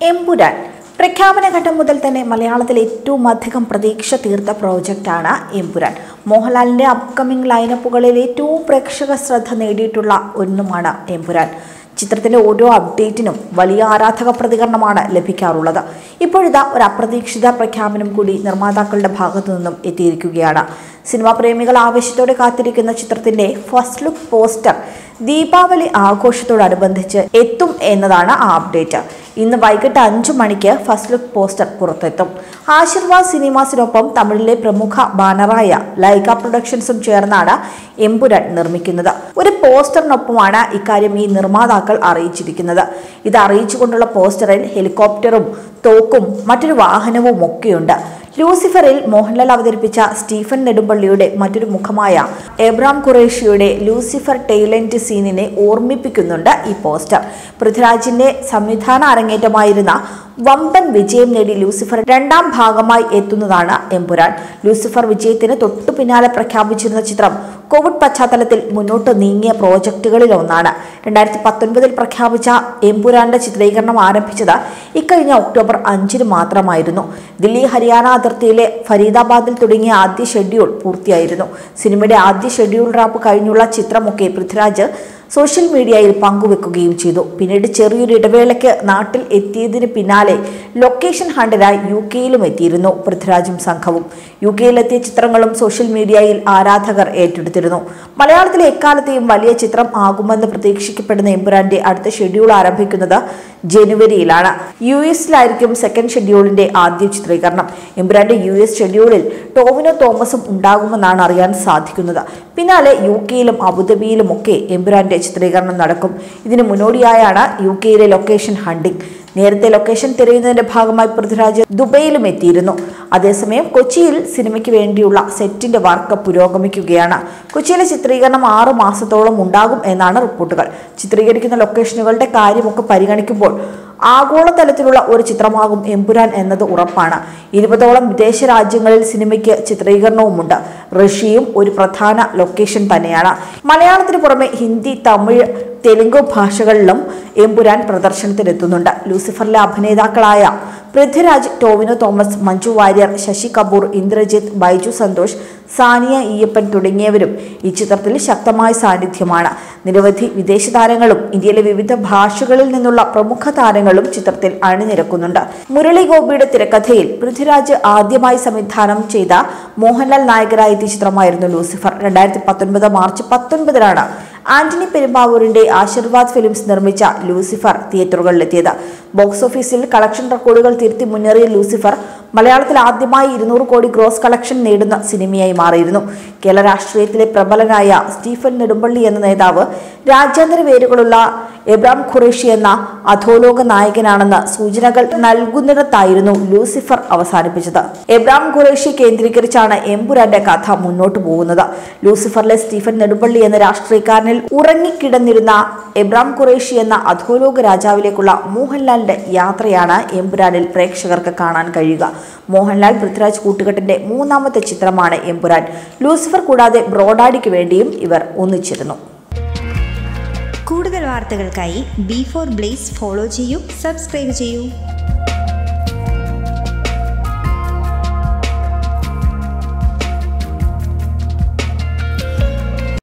എമ്പുരാൻ പ്രഖ്യാപന ഘട്ടം മുതൽ തന്നെ മലയാളത്തിൽ ഏറ്റവും അധികം പ്രതീക്ഷ തീർത്ത പ്രോജക്റ്റാണ് എമ്പുരാൻ മോഹൻലാലിൻ്റെ അപ്കമിംഗ് ലൈനപ്പുകളിൽ ഏറ്റവും പ്രേക്ഷക ശ്രദ്ധ നേടിയിട്ടുള്ള ഒന്നുമാണ് എമ്പുരാൻ ചിത്രത്തിന്റെ ഓരോ അപ്ഡേറ്റിനും വലിയ ആരാധക പ്രതികരണമാണ് ലഭിക്കാറുള്ളത് ഇപ്പോഴിതാ ഒരു അപ്രതീക്ഷിത പ്രഖ്യാപനം കൂടി നിർമ്മാതാക്കളുടെ ഭാഗത്തു നിന്നും എത്തിയിരിക്കുകയാണ് സിനിമാ പ്രേമികൾ ആവേശത്തോടെ കാത്തിരിക്കുന്ന ചിത്രത്തിന്റെ ഫസ്റ്റ് ലുക്ക് പോസ്റ്റർ ദീപാവലി ആഘോഷത്തോടനുബന്ധിച്ച് എത്തും എന്നതാണ് ആ അപ്ഡേറ്റ് ഇന്ന് വൈകിട്ട് അഞ്ചു മണിക്ക് ഫസ്റ്റ് ലുക്ക് പോസ്റ്റർ പുറത്തെത്തും ആശീർവാദ് സിനിമാസിനൊപ്പം തമിഴിലെ പ്രമുഖ ബാനറായ ലൈക പ്രൊഡക്ഷൻസും ചേർന്നാണ് എമ്പുരാൻ നിർമ്മിക്കുന്നത് ഒരു പോസ്റ്ററിനൊപ്പമാണ് ഇക്കാര്യം ഈ നിർമ്മാതാക്കൾ അറിയിച്ചിരിക്കുന്നത് ഇത് അറിയിച്ചുകൊണ്ടുള്ള പോസ്റ്ററിൽ ഹെലികോപ്റ്ററും തോക്കും മറ്റൊരു വാഹനവും ഒക്കെയുണ്ട് ലൂസിഫറിൽ മോഹൻലാൽ അവതരിപ്പിച്ച സ്റ്റീഫൻ നെടുമ്പള്ളിയുടെ മറ്റൊരു മുഖമായ എബ്രാം ഖുറേഷിയുടെ ലൂസിഫർ ടെയിലന്റ് സീനിനെ ഓർമ്മിപ്പിക്കുന്നുണ്ട് ഈ പോസ്റ്റർ പൃഥ്വിരാജിന്റെ സംവിധാന അരങ്ങേറ്റമായിരുന്ന വമ്പൻ വിജയം നേടി ലൂസിഫർ രണ്ടാം ഭാഗമായി എത്തുന്നതാണ് എമ്പുരാൻ ലൂസിഫർ വിജയത്തിന് തൊട്ടു പിന്നാലെ പ്രഖ്യാപിച്ചിരുന്ന ചിത്രം കോവിഡ് പശ്ചാത്തലത്തിൽ മുന്നോട്ട് നീങ്ങിയ പ്രോജക്റ്റുകളിൽ ഒന്നാണ് രണ്ടായിരത്തി പത്തൊൻപതിൽ പ്രഖ്യാപിച്ച എമ്പുരാന്റെ ചിത്രീകരണം ആരംഭിച്ചത് ഇക്കഴിഞ്ഞ ഒക്ടോബർ അഞ്ചിന് മാത്രമായിരുന്നു ദില്ലി ഹരിയാന അതിർത്തിയിലെ ഫരീദാബാദിൽ തുടങ്ങിയ ആദ്യ ഷെഡ്യൂൾ പൂർത്തിയായിരുന്നു സിനിമയുടെ ആദ്യ ഷെഡ്യൂൾ റാപ്പ് കഴിഞ്ഞുള്ള ചിത്രമൊക്കെ പൃഥ്വിരാജ് സോഷ്യൽ മീഡിയയിൽ പങ്കുവെക്കുകയും ചെയ്തു പിന്നീട് ചെറിയൊരു ഇടവേളയ്ക്ക് നാട്ടിൽ എത്തിയതിന് പിന്നാലെ ലൊക്കേഷൻ ഹണ്ടിനായി യു കെയിലും എത്തിയിരുന്നു പൃഥ്വിരാജും സംഘവും യു കെയിലെത്തിയ ചിത്രങ്ങളും സോഷ്യൽ മീഡിയയിൽ ആരാധകർ ഏറ്റെടുത്തിരുന്നു മലയാളത്തിലെ എക്കാലത്തെയും വലിയ ചിത്രം ആകുമെന്ന് പ്രതീക്ഷിക്കപ്പെടുന്ന എമ്പുരാന്റെ അടുത്ത ഷെഡ്യൂൾ ആരംഭിക്കുന്നത് ജനുവരിയിലാണ് യു എസിലായിരിക്കും സെക്കൻഡ് ഷെഡ്യൂളിന്റെ ആദ്യ ചിത്രീകരണം എമ്പുരാന്റെ യു എസ് ഷെഡ്യൂളിൽ ടോവിനോ തോമസും ഉണ്ടാകുമെന്നാണ് അറിയാൻ സാധിക്കുന്നത് പിന്നാലെ യു കെയിലും അബുദാബിയിലും ഒക്കെ എമ്പുരാന്റെ ചിത്രീകരണം നടക്കും ഇതിന് മുന്നോടിയായാണ് യു കെയിലെ ലൊക്കേഷൻ ഹണ്ടിംഗ് നേരത്തെ ലൊക്കേഷൻ തിരയുന്നതിന്റെ ഭാഗമായി പൃഥ്വിരാജ് ദുബൈയിലും എത്തിയിരുന്നു അതേസമയം കൊച്ചിയിൽ സിനിമയ്ക്ക് വേണ്ടിയുള്ള സെറ്റിന്റെ വർക്ക് പുരോഗമിക്കുകയാണ് കൊച്ചിയിലെ ചിത്രീകരണം ആറു മാസത്തോളം ഉണ്ടാകും എന്നാണ് റിപ്പോർട്ടുകൾ ചിത്രീകരിക്കുന്ന ലൊക്കേഷനുകളുടെ കാര്യമൊക്കെ പരിഗണിക്കുമ്പോൾ ആഗോളതലത്തിലുള്ള ഒരു ചിത്രമാകും എമ്പുരാൻ എന്നത് ഉറപ്പാണ് ഇരുപതോളം വിദേശ രാജ്യങ്ങളിൽ സിനിമയ്ക്ക് ചിത്രീകരണവുമുണ്ട് റഷ്യയും ഒരു പ്രധാന ലൊക്കേഷൻ തന്നെയാണ് മലയാളത്തിന് പുറമെ ഹിന്ദി തമിഴ് തെലുങ്ക് ഭാഷകളിലും എമ്പുരാൻ പ്രദർശനത്തിനെത്തുന്നുണ്ട് ലൂസിഫറിലെ അഭിനേതാക്കളായ പൃഥ്വിരാജ് ടോവിനോ തോമസ് മഞ്ജു വാര്യർ ശശി കപൂർ ഇന്ദ്രജിത്ത് ബൈജു സന്തോഷ് സാനിയ ഈയപ്പൻ തുടങ്ങിയവരും ഈ ചിത്രത്തിൽ ശക്തമായ സാന്നിധ്യമാണ് നിരവധി വിദേശ താരങ്ങളും ഇന്ത്യയിലെ വിവിധ ഭാഷകളിൽ നിന്നുള്ള പ്രമുഖ താരങ്ങളും ചിത്രത്തിൽ അണിനിരക്കുന്നുണ്ട് മുരളി ഗോപിയുടെ തിരക്കഥയിൽ പൃഥ്വിരാജ് ആദ്യമായി സംവിധാനം ചെയ്ത മോഹൻലാൽ നായകനായ എത്തിയ ചിത്രമായിരുന്നു ലൂസിഫർ രണ്ടായിരത്തി പത്തൊൻപത് മാർച്ച് പത്തൊൻപതിനാണ് ആന്റണി പെരുമ്പാവൂരിന്റെ ആശീർവാദ് ഫിലിംസ് നിർമ്മിച്ച ലൂസിഫർ തിയേറ്ററുകളിലെത്തിയത് ബോക്സ് ഓഫീസിൽ കളക്ഷൻ റെക്കോർഡുകൾ തിരുത്തി മുന്നേറിയ ലൂസിഫർ മലയാളത്തിൽ ആദ്യമായി ഇരുന്നൂറ് കോടി ഗ്രോസ് കളക്ഷൻ നേടുന്ന സിനിമയായി മാറിയിരുന്നു കേരള രാഷ്ട്രീയത്തിലെ പ്രബലനായ സ്റ്റീഫൻ നെടുമ്പള്ളി എന്ന നേതാവ് രാജ്യാന്തര വേരുകളുള്ള എബ്രാം ഖുറേഷി എന്ന അധോലോക നായകനാണെന്ന് സൂചനകൾ നൽകുന്നിടത്തായിരുന്നു ലൂസിഫർ അവസാനിപ്പിച്ചത് എബ്രാം ഖുറേഷി കേന്ദ്രീകരിച്ചാണ് എമ്പുരാന്റെ കഥ മുന്നോട്ടു പോകുന്നത് ലൂസിഫറിലെ സ്റ്റീഫൻ നെടുമ്പള്ളി എന്ന രാഷ്ട്രീയക്കാരനിൽ ഉറങ്ങിക്കിടന്നിരുന്ന എബ്രാം ഖുറേഷി എന്ന അധോലോക രാജാവിലേക്കുള്ള മോഹൻലാലിന്റെ യാത്രയാണ് എമ്പുരാനിൽ പ്രേക്ഷകർക്ക് കാണാൻ കഴിയുക മോഹൻലാൽ പൃഥ്വിരാജ് കൂട്ടുകെട്ടിന്റെ മൂന്നാമത്തെ ചിത്രമാണ് എമ്പുരാൻ ലൂസിഫർ കൂടാതെ ബ്രോഡാഡിക്ക് വേണ്ടിയും ഇവർ ഒന്നിച്ചിരുന്നു കൂടുതൽ വാർത്തകൾക്കായി ബി ഫോർ ബ്ലേസ് ഫോളോ ചെയ്യൂ സബ്സ്ക്രൈബ് ചെയ്യൂ